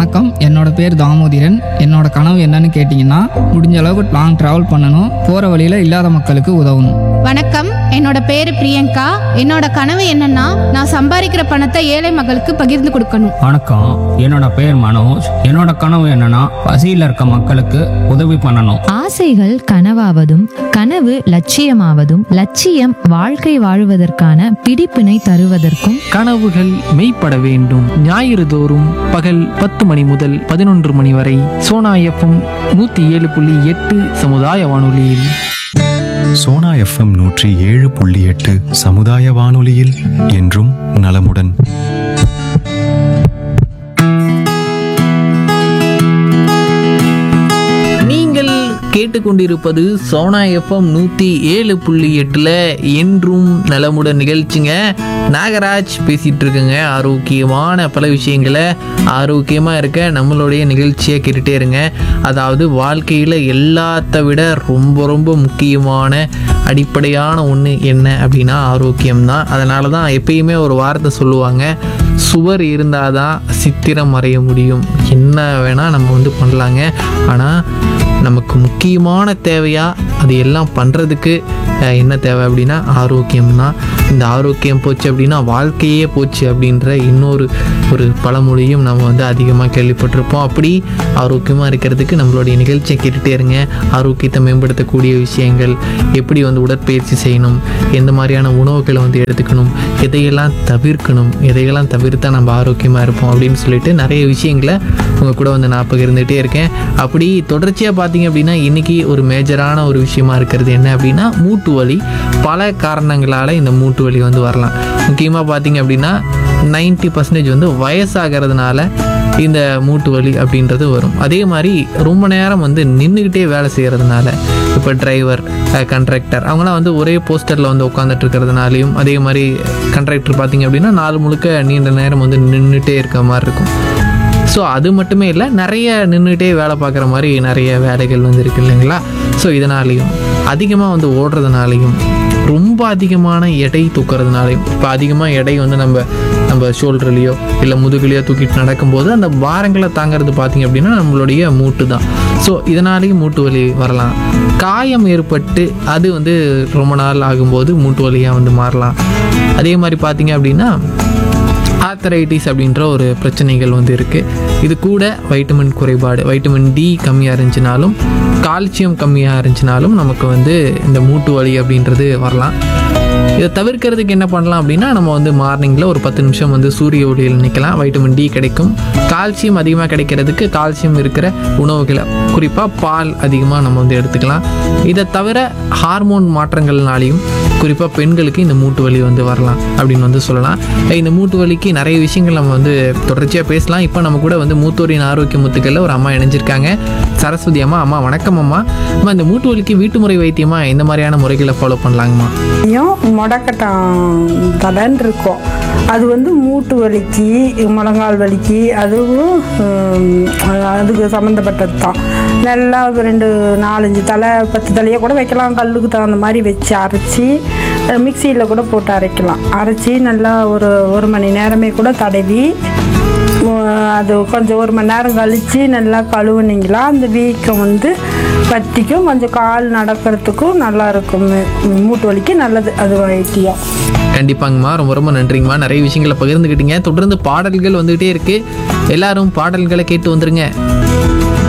வணக்கம் என்னோட பேர் தாமோதிரன் என்னோட கனவு என்னன்னு கேட்டிங்கன்னா முடிஞ்ச அளவுக்கு லாங் ட்ராவல் பண்ணணும் போகிற வழியில் இல்லாத மக்களுக்கு உதவணும் வணக்கம் என்னோட பேரு பிரியங்கா என்னோட கனவு என்னன்னா நான் சம்பாதிக்கிற பணத்தை ஏழை மக்களுக்கு பகிர்ந்து கொடுக்கணும் வணக்கம் என்னோட பேர் மனோஜ் என்னோட கனவு என்னன்னா பசியில் இருக்க மக்களுக்கு உதவி பண்ணணும் ஆசைகள் கனவாவதும் கனவு லட்சியமாவதும் லட்சியம் வாழ்க்கை வாழுவதற்கான பிடிப்பினை தருவதற்கும் கனவுகள் மெய்ப்பட வேண்டும் ஞாயிறு தோறும் பகல் பத்து மணி முதல் பதினொன்று மணி வரை சோனா எஃப்எம் நூற்றி ஏழு புள்ளி எட்டு சமுதாய வானொலியில் சோனா எஃப்எம் நூற்றி ஏழு புள்ளி எட்டு சமுதாய வானொலியில் என்றும் நலமுடன் நீங்கள் கேட்டுக்கொண்டிருப்பது சோனா எஃப்எம் நூற்றி ஏழு புள்ளி எட்டில் என்றும் நலமுடன் நிகழ்ச்சிங்க நாகராஜ் பேசிகிட்டு இருக்குங்க ஆரோக்கியமான பல விஷயங்களை ஆரோக்கியமாக இருக்க நம்மளுடைய நிகழ்ச்சியை கேட்டுகிட்டே இருங்க அதாவது வாழ்க்கையில் எல்லாத்த விட ரொம்ப ரொம்ப முக்கியமான அடிப்படையான ஒன்று என்ன அப்படின்னா ஆரோக்கியம்தான் அதனால தான் எப்பயுமே ஒரு வார்த்தை சொல்லுவாங்க சுவர் இருந்தால் தான் சித்திரம் வரைய முடியும் என்ன வேணால் நம்ம வந்து பண்ணலாங்க ஆனால் நமக்கு முக்கியமான தேவையா அது எல்லாம் பண்ணுறதுக்கு என்ன தேவை அப்படின்னா ஆரோக்கியம் தான் இந்த ஆரோக்கியம் போச்சு அப்படின்னா வாழ்க்கையே போச்சு அப்படின்ற இன்னொரு ஒரு பழமொழியும் நம்ம வந்து அதிகமாக கேள்விப்பட்டிருப்போம் அப்படி ஆரோக்கியமாக இருக்கிறதுக்கு நம்மளுடைய நிகழ்ச்சியை கேட்டுகிட்டே இருங்க ஆரோக்கியத்தை மேம்படுத்தக்கூடிய விஷயங்கள் எப்படி வந்து உடற்பயிற்சி செய்யணும் எந்த மாதிரியான உணவுகளை வந்து எடுத்துக்கணும் எதையெல்லாம் தவிர்க்கணும் எதையெல்லாம் தவிர்த்தா நம்ம ஆரோக்கியமாக இருப்போம் அப்படின்னு சொல்லிட்டு நிறைய விஷயங்களை உங்கள் கூட வந்து நான் பகிர்ந்துகிட்டே இருக்கேன் அப்படி தொடர்ச்சியாக பார்த்தீங்க அப்படின்னா இன்றைக்கி ஒரு மேஜரான ஒரு விஷயமா இருக்கிறது என்ன அப்படின்னா மூட்டு வலி பல காரணங்களால் இந்த மூட்டு வலி வந்து வரலாம் முக்கியமாக பார்த்தீங்க அப்படின்னா 90% பர்சன்டேஜ் வந்து வயசாகிறதுனால இந்த மூட்டு வலி அப்படின்றது வரும் அதே மாதிரி ரொம்ப நேரம் வந்து நின்றுக்கிட்டே வேலை செய்கிறதுனால இப்போ டிரைவர் கண்ட்ராக்டர் அவங்களாம் வந்து ஒரே போஸ்டரில் வந்து உட்காந்துட்டு இருக்கிறதுனாலையும் அதே மாதிரி கண்ட்ராக்டர் பார்த்தீங்க அப்படின்னா நாலு முழுக்க நீண்ட நேரம் வந்து நின்றுட்டே இருக்க மாதிரி இருக்கும் ஸோ அது மட்டுமே இல்லை நிறைய நின்றுட்டே வேலை பார்க்குற மாதிரி நிறைய வேலைகள் வந்து இருக்கு இல்லைங்களா ஸோ இதனாலையும் அதிகமாக வந்து ஓடுறதுனாலையும் ரொம்ப அதிகமான எடை தூக்குறதுனாலையும் இப்போ அதிகமாக எடை வந்து நம்ம நம்ம ஷோல்டர்லேயோ இல்லை முதுகுலையோ தூக்கிட்டு நடக்கும்போது அந்த பாரங்களை தாங்கிறது பார்த்திங்க அப்படின்னா நம்மளுடைய மூட்டு தான் ஸோ இதனாலேயும் மூட்டு வலி வரலாம் காயம் ஏற்பட்டு அது வந்து ரொம்ப நாள் ஆகும்போது மூட்டு வலியாக வந்து மாறலாம் அதே மாதிரி பார்த்தீங்க அப்படின்னா ஆத்தரைட்டிஸ் அப்படின்ற ஒரு பிரச்சனைகள் வந்து இருக்குது இது கூட வைட்டமின் குறைபாடு வைட்டமின் டி கம்மியாக இருந்துச்சுனாலும் கால்சியம் கம்மியாக இருந்துச்சுனாலும் நமக்கு வந்து இந்த மூட்டு வலி அப்படின்றது வரலாம் இதை தவிர்க்கிறதுக்கு என்ன பண்ணலாம் அப்படின்னா நம்ம வந்து மார்னிங்கில் ஒரு பத்து நிமிஷம் வந்து சூரிய ஒளியில் நிற்கலாம் வைட்டமின் டி கிடைக்கும் கால்சியம் அதிகமாக கிடைக்கிறதுக்கு கால்சியம் இருக்கிற உணவுகளை குறிப்பாக பால் அதிகமாக நம்ம வந்து எடுத்துக்கலாம் இதை தவிர ஹார்மோன் மாற்றங்கள்னாலையும் குறிப்பாக பெண்களுக்கு இந்த மூட்டு வலி வந்து வரலாம் அப்படின்னு வந்து சொல்லலாம் இந்த மூட்டு வலிக்கு நிறைய விஷயங்கள் நம்ம வந்து தொடர்ச்சியாக பேசலாம் இப்போ நம்ம கூட வந்து மூத்தோரின் ஆரோக்கிய முத்துக்களில் ஒரு அம்மா இணைஞ்சிருக்காங்க சரஸ்வதி அம்மா அம்மா வணக்கம் அம்மா அம்மா இந்த மூட்டு வலிக்கு வீட்டு முறை வைத்தியமா எந்த மாதிரியான முறைகளை ஃபாலோ பண்ணலாங்கம்மா யும் முடக்கட்டம் தலைன்னு இருக்கும் அது வந்து மூட்டு வலிக்கு முழங்கால் வலிக்கு அதுவும் ஹம், அதுக்கு சம்மந்தப்பட்டது தான் நல்லா ஒரு ரெண்டு நாலஞ்சு தலை பத்து தலையை கூட வைக்கலாம் கல்லுக்கு தகுந்த மாதிரி வச்சு அரைச்சி மிக்சியில் கூட போட்டு அரைக்கலாம் அரைச்சி நல்லா ஒரு ஒரு மணி நேரமே கூட தடவி உம், அது கொஞ்சம் ஒரு மணி நேரம் கழித்து நல்லா கழுவுனீங்களா அந்த வீக்கம் வந்து பத்திக்கும் கொஞ்சம் கால் நடக்கிறதுக்கும் நல்லா இருக்கும் மூ- மூட்டு வலிக்கு நல்லது அது வைத்தியம் கண்டிப்பாங்கம்மா ரொம்ப ரொம்ப நன்றிங்கம்மா நிறைய விஷயங்களை பகிர்ந்துக்கிட்டீங்க தொடர்ந்து பாடல்கள் வந்துகிட்டே இருக்கு எல்லாரும் பாடல்களை கேட்டு வந்துருங்க